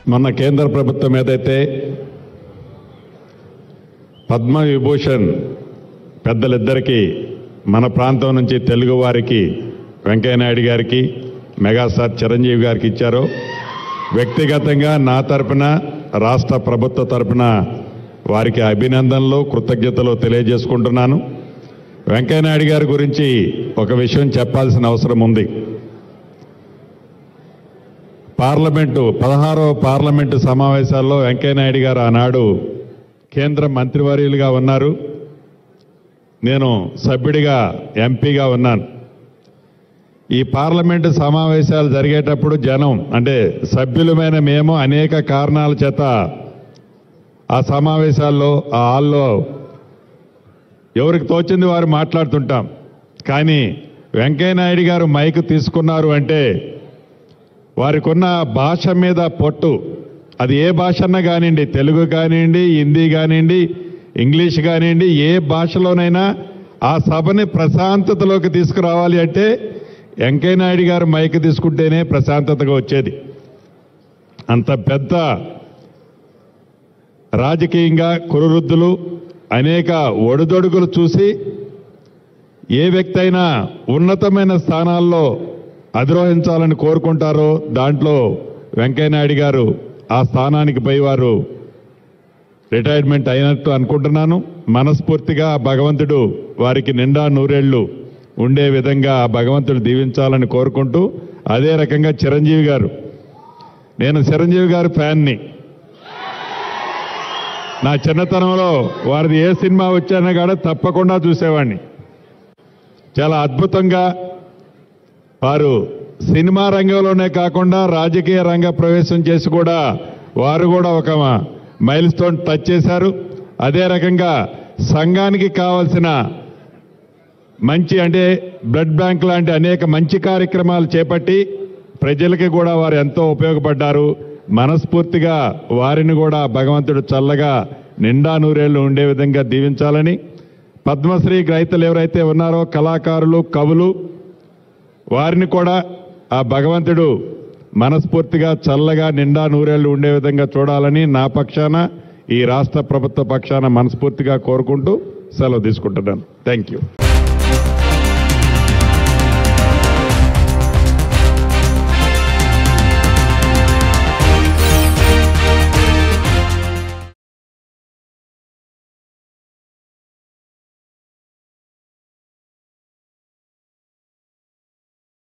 మొన్న కేంద్ర ప్రభుత్వం ఏదైతే పద్మ విభూషణ్ పెద్దలిద్దరికీ మన ప్రాంతం నుంచి తెలుగు వారికి వెంకయ్యనాయుడు గారికి మెగాస్టార్ చిరంజీవి గారికి ఇచ్చారో వ్యక్తిగతంగా నా తరపున రాష్ట్ర ప్రభుత్వ తరపున వారికి అభినందనలు కృతజ్ఞతలు తెలియజేసుకుంటున్నాను వెంకయ్యనాయుడు గారి గురించి ఒక విషయం చెప్పాల్సిన అవసరం ఉంది పార్లమెంటు పదహారవ పార్లమెంటు సమావేశాల్లో వెంకయ్యనాయుడు గారు ఆనాడు కేంద్ర మంత్రివర్యులుగా ఉన్నారు నేను సభ్యుడిగా ఎంపీగా ఉన్నాను ఈ పార్లమెంటు సమావేశాలు జరిగేటప్పుడు జనం అంటే సభ్యులమైన మేము అనేక కారణాల చేత ఆ సమావేశాల్లో ఆ హాల్లో ఎవరికి తోచింది వారు మాట్లాడుతుంటాం కానీ వెంకయ్యనాయుడు గారు మైక్ తీసుకున్నారు అంటే వారికి ఉన్న భాష మీద పొట్టు అది ఏ భాష అన్నా కానివ్వండి తెలుగు కానివ్వండి హిందీ కానివ్వండి ఇంగ్లీష్ కానివ్వండి ఏ భాషలోనైనా ఆ సభని ప్రశాంతతలోకి తీసుకురావాలి అంటే వెంకయ్యనాయుడు గారు మైక్ తీసుకుంటేనే ప్రశాంతతగా వచ్చేది అంత పెద్ద రాజకీయంగా కురువృద్ధులు అనేక ఒడిదొడుగులు చూసి ఏ వ్యక్తి అయినా ఉన్నతమైన స్థానాల్లో అధిరోహించాలని కోరుకుంటారో దాంట్లో వెంకయ్యనాయుడు గారు ఆ స్థానానికి పోయి వారు రిటైర్మెంట్ అయినట్టు అనుకుంటున్నాను మనస్ఫూర్తిగా ఆ భగవంతుడు వారికి నిండా నూరేళ్లు ఉండే విధంగా ఆ భగవంతుడు దీవించాలని కోరుకుంటూ అదే రకంగా చిరంజీవి గారు నేను చిరంజీవి గారి ఫ్యాన్ని నా చిన్నతనంలో వారిది ఏ సినిమా వచ్చానో కూడా తప్పకుండా చూసేవాడిని చాలా అద్భుతంగా వారు సినిమా రంగంలోనే కాకుండా రాజకీయ రంగ ప్రవేశం చేసి కూడా వారు కూడా ఒక మైల్ స్టోన్ టచ్ చేశారు అదే రకంగా సంఘానికి కావలసిన మంచి అంటే బ్లడ్ బ్యాంక్ లాంటి అనేక మంచి కార్యక్రమాలు చేపట్టి ప్రజలకి కూడా వారు ఎంతో ఉపయోగపడ్డారు మనస్ఫూర్తిగా వారిని కూడా భగవంతుడు చల్లగా నిండా నూరేళ్లు ఉండే విధంగా దీవించాలని పద్మశ్రీ రైతులు ఎవరైతే ఉన్నారో కళాకారులు కవులు వారిని కూడా ఆ భగవంతుడు మనస్ఫూర్తిగా చల్లగా నిండా నూరేళ్లు ఉండే విధంగా చూడాలని నా పక్షాన ఈ రాష్ట్ర ప్రభుత్వ పక్షాన మనస్ఫూర్తిగా కోరుకుంటూ సెలవు తీసుకుంటున్నాను థ్యాంక్ యూ